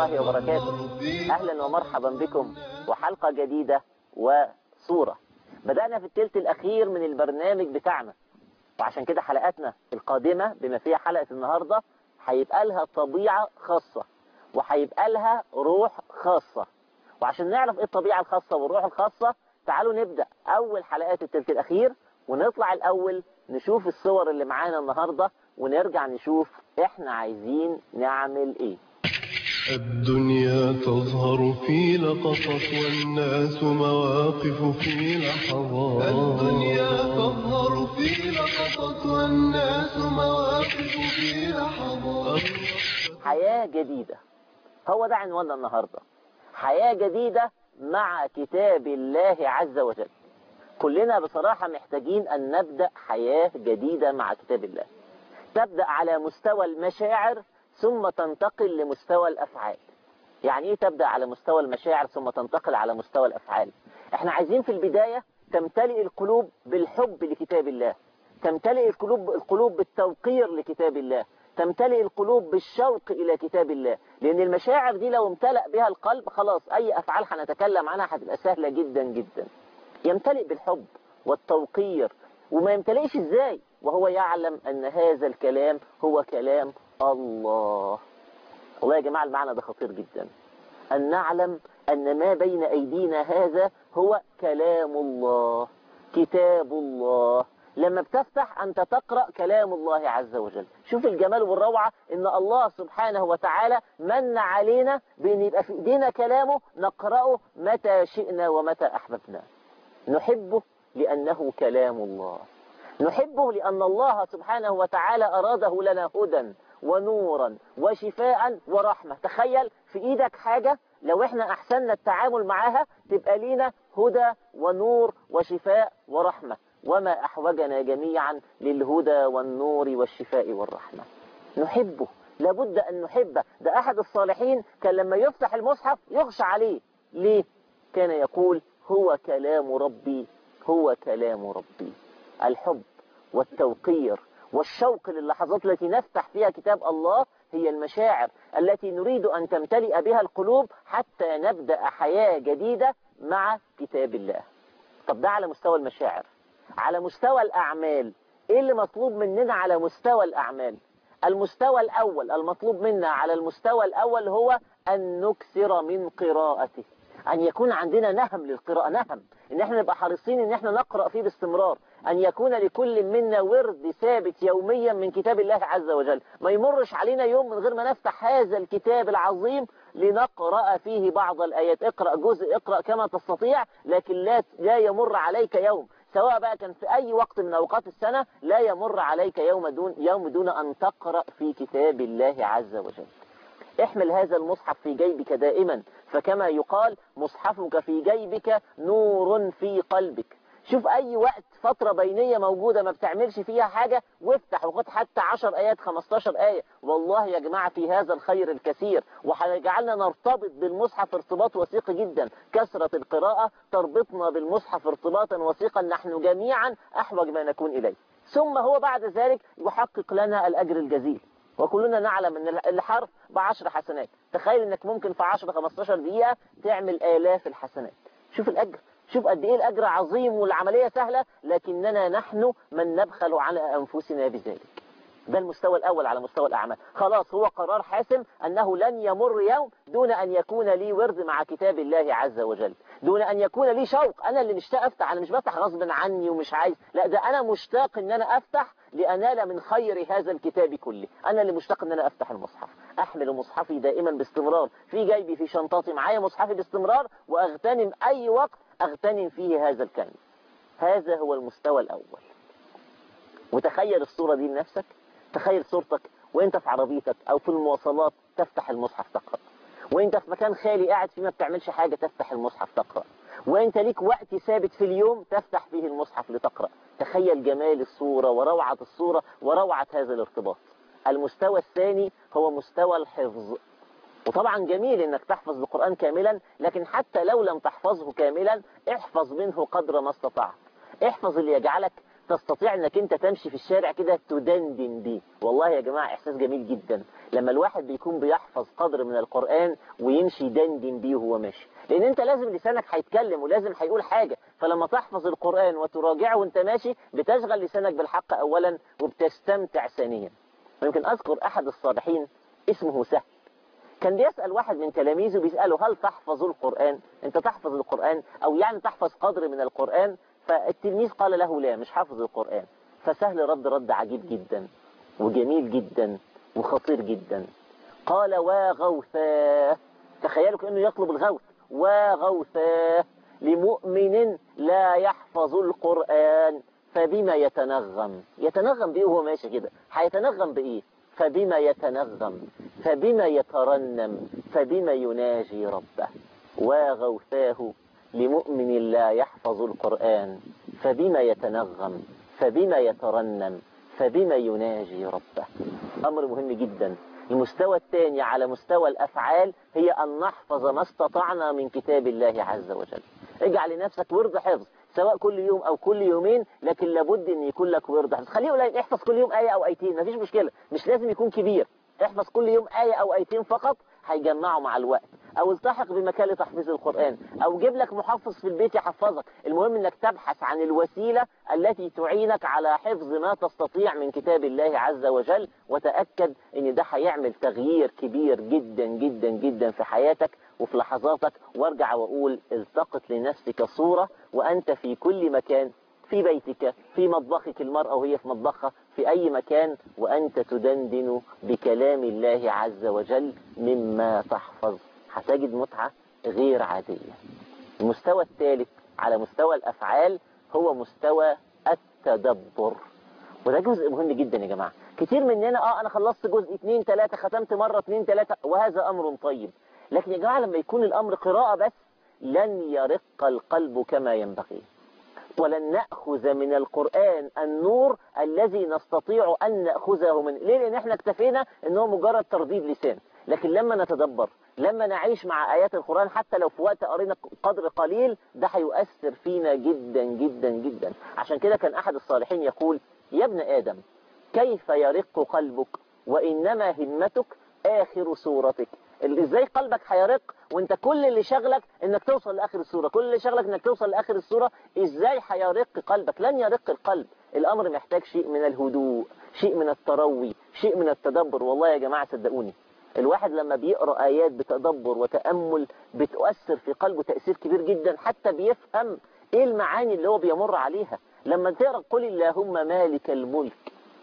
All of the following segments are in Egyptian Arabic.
الله وبركاته أهلا ومرحبا بكم وحلقة جديدة وصورة بدأنا في التلت الأخير من البرنامج بتاعنا وعشان كده حلقاتنا القادمة بما فيها حلقة النهاردة هيبقى لها طبيعة خاصة وهيبقى لها روح خاصة وعشان نعرف ايه الطبيعة الخاصة والروح الخاصة تعالوا نبدأ أول حلقات التلت الأخير ونطلع الأول نشوف الصور اللي معانا النهاردة ونرجع نشوف احنا عايزين نعمل ايه الدنيا تظهر في لقطة والناس مواقف في لحظات الدنيا تظهر في لقطة والناس مواقف في لحظات حياة جديدة هو ده عنواننا النهاردة حياة جديدة مع كتاب الله عز وجل كلنا بصراحة محتاجين أن نبدأ حياة جديدة مع كتاب الله تبدأ على مستوى المشاعر ثم تنتقل لمستوى الأفعال يعني إيه تبدأ على مستوى المشاعر ثم تنتقل على مستوى الأفعال احنا عايزين في البداية تمتلئ القلوب بالحب لكتاب الله تمتلئ القلوب, القلوب بالتوقير لكتاب الله تمتلئ القلوب بالشوق إلى كتاب الله لأن المشاعر دي لو امتلأ بها القلب خلاص أي أفعال هنتكلم عنها هتبقى سهلة جدا جدا يمتلئ بالحب والتوقير وما يمتلئش ازاي وهو يعلم أن هذا الكلام هو كلام الله والله يا جماعة المعنى ده خطير جدا أن نعلم أن ما بين أيدينا هذا هو كلام الله كتاب الله لما بتفتح أنت تقرأ كلام الله عز وجل شوف الجمال والروعة إن الله سبحانه وتعالى من علينا بأن يبقى في إيدينا كلامه نقرأه متى شئنا ومتى أحببنا نحبه لأنه كلام الله نحبه لأن الله سبحانه وتعالى أراده لنا هدى ونورا وشفاء ورحمة تخيل في إيدك حاجة لو احنا أحسننا التعامل معها تبقى لينا هدى ونور وشفاء ورحمة وما أحوجنا جميعا للهدى والنور والشفاء والرحمة نحبه لابد أن نحبه ده أحد الصالحين كان لما يفتح المصحف يغشى عليه ليه؟ كان يقول هو كلام ربي هو كلام ربي الحب والتوقير والشوق للحظات التي نفتح فيها كتاب الله هي المشاعر التي نريد أن تمتلئ بها القلوب حتى نبدأ حياة جديدة مع كتاب الله طب ده على مستوى المشاعر على مستوى الأعمال إيه اللي مطلوب مننا على مستوى الأعمال المستوى الأول المطلوب منا على المستوى الأول هو أن نكثر من قراءته أن يكون عندنا نهم للقراءة نهم إن احنا نبقى حريصين إن احنا نقرأ فيه باستمرار أن يكون لكل منا ورد ثابت يوميا من كتاب الله عز وجل ما يمرش علينا يوم من غير ما نفتح هذا الكتاب العظيم لنقرأ فيه بعض الآيات اقرأ جزء اقرأ كما تستطيع لكن لا, لا يمر عليك يوم سواء بقى كان في أي وقت من أوقات السنة لا يمر عليك يوم دون, يوم دون أن تقرأ في كتاب الله عز وجل احمل هذا المصحف في جيبك دائما فكما يقال مصحفك في جيبك نور في قلبك شوف اي وقت فترة بينية موجودة ما بتعملش فيها حاجة وافتح وخد حتى 10 ايات 15 اية والله يا جماعة في هذا الخير الكثير وهيجعلنا نرتبط بالمصحف ارتباط وثيق جدا كثرة القراءة تربطنا بالمصحف ارتباطا وثيقا نحن جميعا احوج ما نكون اليه ثم هو بعد ذلك يحقق لنا الاجر الجزيل وكلنا نعلم ان الحرف بعشر حسنات تخيل انك ممكن في 10 15 دقيقة تعمل آلاف الحسنات شوف الأجر شوف قد ايه الأجر عظيم والعملية سهلة لكننا نحن من نبخل على أنفسنا بذلك ده المستوى الأول على مستوى الأعمال خلاص هو قرار حاسم أنه لن يمر يوم دون أن يكون لي ورد مع كتاب الله عز وجل دون أن يكون لي شوق أنا اللي مشتاق أفتح أنا مش بفتح غصب عني ومش عايز لا ده أنا مشتاق أن أنا أفتح لأنال من خير هذا الكتاب كله أنا اللي مشتاق أن أنا أفتح المصحف أحمل مصحفي دائما باستمرار في جيبي في شنطتي معايا مصحفي باستمرار وأغتنم أي وقت أغتنم فيه هذا الكنز هذا هو المستوى الأول وتخيل الصورة دي لنفسك تخيل صورتك وانت في عربيتك او في المواصلات تفتح المصحف تقرأ وانت في مكان خالي قاعد فيه ما بتعملش حاجة تفتح المصحف تقرأ وانت ليك وقت ثابت في اليوم تفتح فيه المصحف لتقرأ تخيل جمال الصورة وروعة الصورة وروعة هذا الارتباط المستوى الثاني هو مستوى الحفظ وطبعا جميل انك تحفظ القرآن كاملا لكن حتى لو لم تحفظه كاملا احفظ منه قدر ما استطعت احفظ اللي يجعلك تستطيع انك انت تمشي في الشارع كده تدندن بيه والله يا جماعة احساس جميل جدا لما الواحد بيكون بيحفظ قدر من القرآن ويمشي يدندن بيه وهو ماشي لان انت لازم لسانك هيتكلم ولازم هيقول حاجة فلما تحفظ القرآن وتراجعه وانت ماشي بتشغل لسانك بالحق اولا وبتستمتع ثانيا ويمكن اذكر احد الصالحين اسمه سهل كان بيسأل واحد من تلاميذه بيسأله هل تحفظ القرآن انت تحفظ القرآن او يعني تحفظ قدر من القرآن فالتلميذ قال له لا مش حافظ القرآن فسهل رد رد عجيب جدا وجميل جدا وخطير جدا قال وغوثاه تخيلوا كأنه يطلب الغوث وغوثاه لمؤمن لا يحفظ القرآن فبما يتنغم يتنغم بإيه وهو ماشي كده هيتنغم بإيه فبما يتنغم فبما يترنم فبما يناجي ربه وغوثاه لمؤمن لا يحفظ القرآن فبما يتنغم فبما يترنم فبما يناجي ربه أمر مهم جدا المستوى الثاني على مستوى الأفعال هي أن نحفظ ما استطعنا من كتاب الله عز وجل اجعل لنفسك ورد حفظ سواء كل يوم أو كل يومين لكن لابد أن يكون لك ورد حفظ خليه قليل احفظ كل يوم آية أو آيتين مفيش مشكلة مش لازم يكون كبير احفظ كل يوم آية أو آيتين فقط هيجمعوا مع الوقت او التحق بمكان لتحفيظ القرآن او جيب لك محفظ في البيت يحفظك المهم انك تبحث عن الوسيلة التي تعينك على حفظ ما تستطيع من كتاب الله عز وجل وتأكد ان ده هيعمل تغيير كبير جدا جدا جدا في حياتك وفي لحظاتك وارجع واقول التقط لنفسك صورة وانت في كل مكان في بيتك في مطبخك المرأة وهي في مطبخها في أي مكان وأنت تدندن بكلام الله عز وجل مما تحفظ هتجد متعة غير عادية المستوى الثالث على مستوى الأفعال هو مستوى التدبر وده جزء مهم جدا يا جماعة كتير مننا اه انا خلصت جزء اتنين تلاتة ختمت مرة اتنين تلاتة وهذا امر طيب لكن يا جماعة لما يكون الامر قراءة بس لن يرق القلب كما ينبغي ولن نأخذ من القرآن النور الذي نستطيع أن نأخذه من ليه لأن احنا اكتفينا أنه مجرد ترديد لسان لكن لما نتدبر لما نعيش مع آيات القرآن حتى لو في وقت قرينا قدر قليل ده هيؤثر فينا جدا جدا جدا عشان كده كان أحد الصالحين يقول يا ابن آدم كيف يرق قلبك وإنما همتك آخر سورتك ازاي قلبك هيرق وانت كل اللي شغلك انك توصل لاخر السوره كل اللي شغلك انك توصل لاخر السوره ازاي هيرق قلبك لن يرق القلب الامر محتاج شيء من الهدوء شيء من التروي شيء من التدبر والله يا جماعه صدقوني الواحد لما بيقرا ايات بتدبر وتامل بتؤثر في قلبه تاثير كبير جدا حتى بيفهم ايه المعاني اللي هو بيمر عليها لما تقرا قل اللهم مالك الملك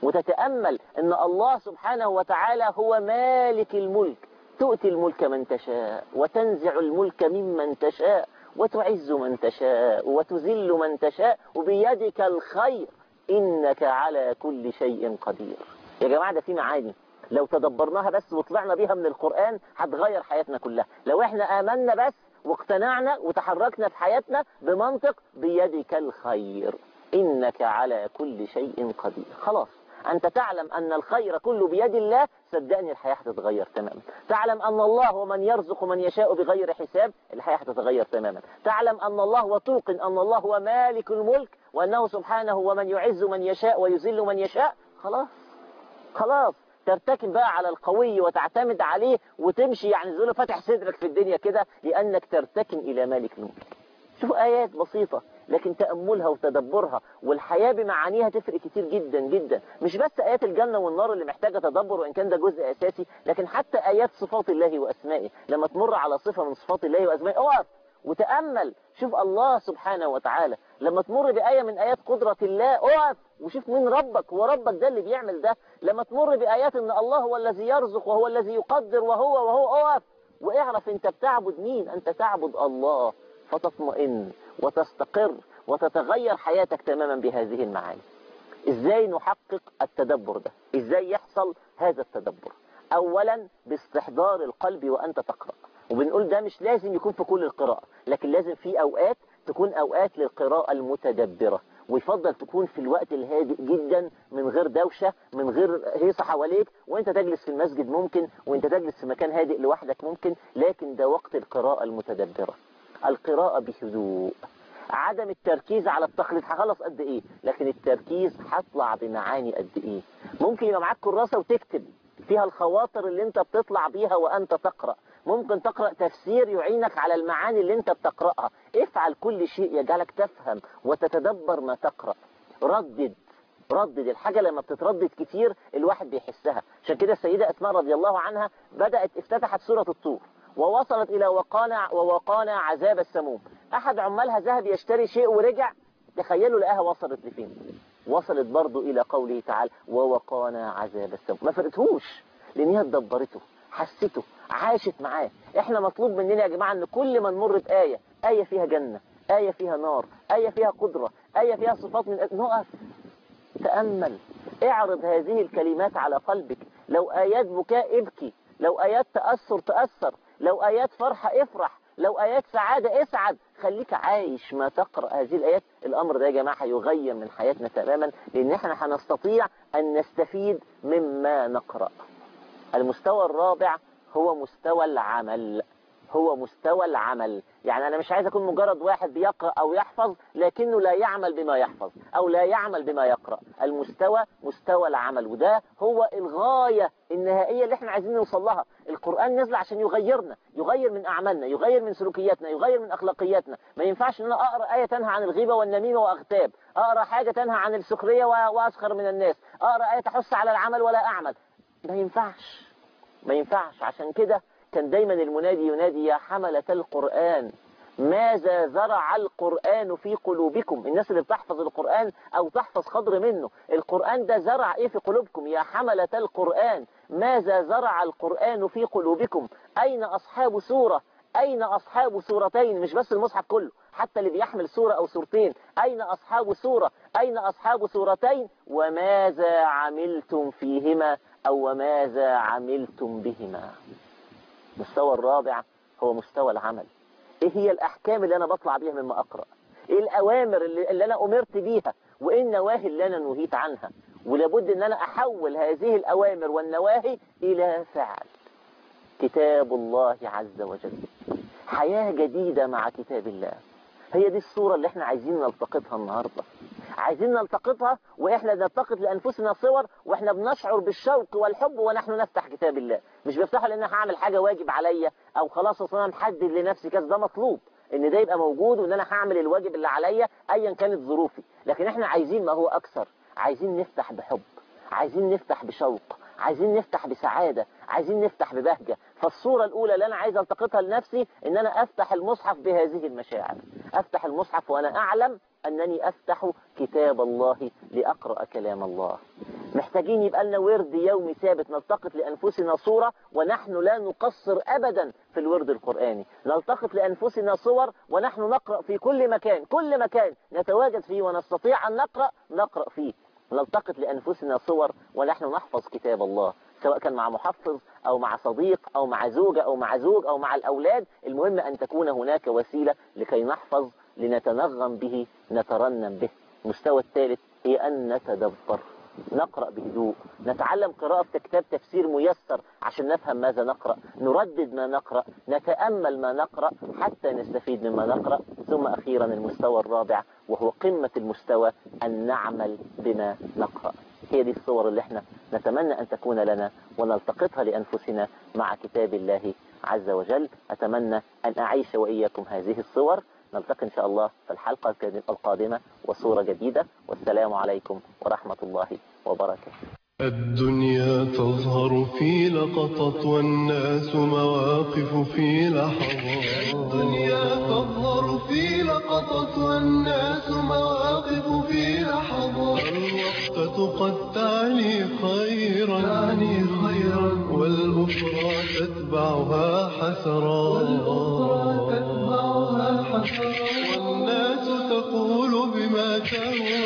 وتتامل ان الله سبحانه وتعالى هو مالك الملك تؤتي الملك من تشاء وتنزع الملك ممن تشاء وتعز من تشاء وتذل من تشاء وبيدك الخير إنك على كل شيء قدير يا جماعة ده في معاني لو تدبرناها بس وطلعنا بيها من القرآن هتغير حياتنا كلها لو احنا آمنا بس واقتنعنا وتحركنا في حياتنا بمنطق بيدك الخير إنك على كل شيء قدير خلاص أنت تعلم أن الخير كله بيد الله صدقني الحياة هتتغير تماما تعلم أن الله هو من يرزق من يشاء بغير حساب الحياة هتتغير تماما تعلم أن الله وتوقن أن الله هو مالك الملك وأنه سبحانه هو من يعز من يشاء ويذل من يشاء خلاص خلاص ترتكب بقى على القوي وتعتمد عليه وتمشي يعني زي فاتح صدرك في الدنيا كده لأنك ترتكن إلى مالك الملك شوف آيات بسيطة لكن تأملها وتدبرها والحياة بمعانيها تفرق كتير جدا جدا مش بس آيات الجنة والنار اللي محتاجة تدبر وإن كان ده جزء أساسي لكن حتى آيات صفات الله وأسمائه لما تمر على صفة من صفات الله وأسمائه اقف وتأمل شوف الله سبحانه وتعالى لما تمر بآية من آيات قدرة الله اقف وشوف مين ربك هو ربك ده اللي بيعمل ده لما تمر بآيات ان الله هو الذي يرزق وهو الذي يقدر وهو وهو اقف واعرف انت بتعبد مين انت تعبد الله فتطمئن وتستقر وتتغير حياتك تماما بهذه المعاني ازاي نحقق التدبر ده ازاي يحصل هذا التدبر اولا باستحضار القلب وانت تقرأ وبنقول ده مش لازم يكون في كل القراءة لكن لازم في اوقات تكون اوقات للقراءة المتدبرة ويفضل تكون في الوقت الهادئ جدا من غير دوشة من غير هيصة حواليك وانت تجلس في المسجد ممكن وانت تجلس في مكان هادئ لوحدك ممكن لكن ده وقت القراءة المتدبرة القراءة بهدوء عدم التركيز على التخليط هخلص قد ايه لكن التركيز هطلع بمعاني قد ايه ممكن يبقى معاك كراسة وتكتب فيها الخواطر اللي انت بتطلع بيها وانت تقرأ ممكن تقرأ تفسير يعينك على المعاني اللي انت بتقرأها افعل كل شيء يجعلك تفهم وتتدبر ما تقرأ ردد ردد الحاجة لما بتتردد كتير الواحد بيحسها عشان كده السيدة أسماء رضي الله عنها بدأت افتتحت سورة الطور ووصلت إلى وقانا ووقانا عذاب السموم أحد عمالها ذهب يشتري شيء ورجع تخيلوا لقاها وصلت لفين وصلت برضو إلى قوله تعالى ووقانا عذاب السموم ما فرقتهوش لأن هي اتدبرته حسته عاشت معاه احنا مطلوب مننا يا جماعة ان كل ما نمر بآية آية فيها جنة آية فيها نار آية فيها قدرة آية فيها صفات من نقف تأمل اعرض هذه الكلمات على قلبك لو آيات بكاء ابكي لو آيات تأثر تأثر لو آيات فرحة افرح لو آيات سعادة اسعد خليك عايش ما تقرأ هذه الآيات الأمر ده يا جماعة يغير من حياتنا تماما لأن احنا هنستطيع أن نستفيد مما نقرأ المستوى الرابع هو مستوى العمل هو مستوى العمل يعني أنا مش عايز أكون مجرد واحد بيقرأ أو يحفظ لكنه لا يعمل بما يحفظ أو لا يعمل بما يقرأ المستوى مستوى العمل وده هو الغاية النهائية اللي احنا عايزين نوصل لها القرآن نزل عشان يغيرنا يغير من أعمالنا يغير من سلوكياتنا يغير من أخلاقياتنا ما ينفعش ان انا أقرأ آية تنهى عن الغيبة والنميمة وأغتاب أقرأ حاجة تنهى عن السخرية وأسخر من الناس أقرأ آية تحث على العمل ولا أعمل ما ينفعش ما ينفعش عشان كده كان دايما المنادي ينادي يا حملة القرآن ماذا زرع القرآن في قلوبكم الناس اللي بتحفظ القرآن أو تحفظ خضر منه القرآن ده زرع إيه في قلوبكم يا حملة القرآن ماذا زرع القرآن في قلوبكم أين أصحاب سورة أين أصحاب سورتين مش بس المصحف كله حتى اللي بيحمل سورة أو سورتين أين أصحاب سورة أين أصحاب سورتين وماذا عملتم فيهما أو وماذا عملتم بهما المستوى الرابع هو مستوى العمل ايه هي الاحكام اللي انا بطلع بيها مما اقرأ ايه الاوامر اللي, اللي انا امرت بيها وايه النواهي اللي انا نهيت عنها ولابد ان انا احول هذه الاوامر والنواهي الى فعل كتاب الله عز وجل حياة جديدة مع كتاب الله هي دي الصورة اللي احنا عايزين نلتقطها النهاردة عايزين نلتقطها واحنا نلتقط لانفسنا صور واحنا بنشعر بالشوق والحب ونحن نفتح كتاب الله مش بفتحه لان انا هعمل حاجة واجب عليا او خلاص اصلا انا محدد لنفسي كذا ده مطلوب ان ده يبقى موجود وان انا هعمل الواجب اللي عليا ايا كانت ظروفي لكن احنا عايزين ما هو اكثر عايزين نفتح بحب عايزين نفتح بشوق عايزين نفتح بسعادة عايزين نفتح ببهجة فالصورة الأولى اللي أنا عايز ألتقطها لنفسي إن أنا أفتح المصحف بهذه المشاعر أفتح المصحف وأنا أعلم أنني أفتح كتاب الله لأقرأ كلام الله محتاجين يبقى لنا ورد يومي ثابت نلتقط لأنفسنا صورة ونحن لا نقصر أبدا في الورد القرآني نلتقط لأنفسنا صور ونحن نقرأ في كل مكان كل مكان نتواجد فيه ونستطيع أن نقرأ نقرأ فيه نلتقط لأنفسنا صور ونحن نحفظ كتاب الله سواء كان مع محفظ أو مع صديق أو مع زوجة أو مع زوج أو مع الأولاد المهم أن تكون هناك وسيلة لكي نحفظ لنتنغم به نترنم به المستوى الثالث هي أن نتدبر نقرأ بهدوء نتعلم قراءة كتاب تفسير ميسر عشان نفهم ماذا نقرأ نردد ما نقرأ نتأمل ما نقرأ حتى نستفيد مما نقرأ ثم أخيرا المستوى الرابع وهو قمة المستوى أن نعمل بما نقرأ هي دي الصور اللي احنا نتمنى أن تكون لنا ونلتقطها لأنفسنا مع كتاب الله عز وجل أتمنى أن أعيش وإياكم هذه الصور نلتقي إن شاء الله في الحلقة القادمة وصورة جديدة والسلام عليكم ورحمة الله وبركاته الدنيا تظهر في لقطة والناس مواقف في لحظات الدنيا تظهر في لقطة والناس مواقف في لحظات الوقفة قد تعني خيرا تعني خيرا والأخرى تتبعها حسرات والناس تقول بما تهوى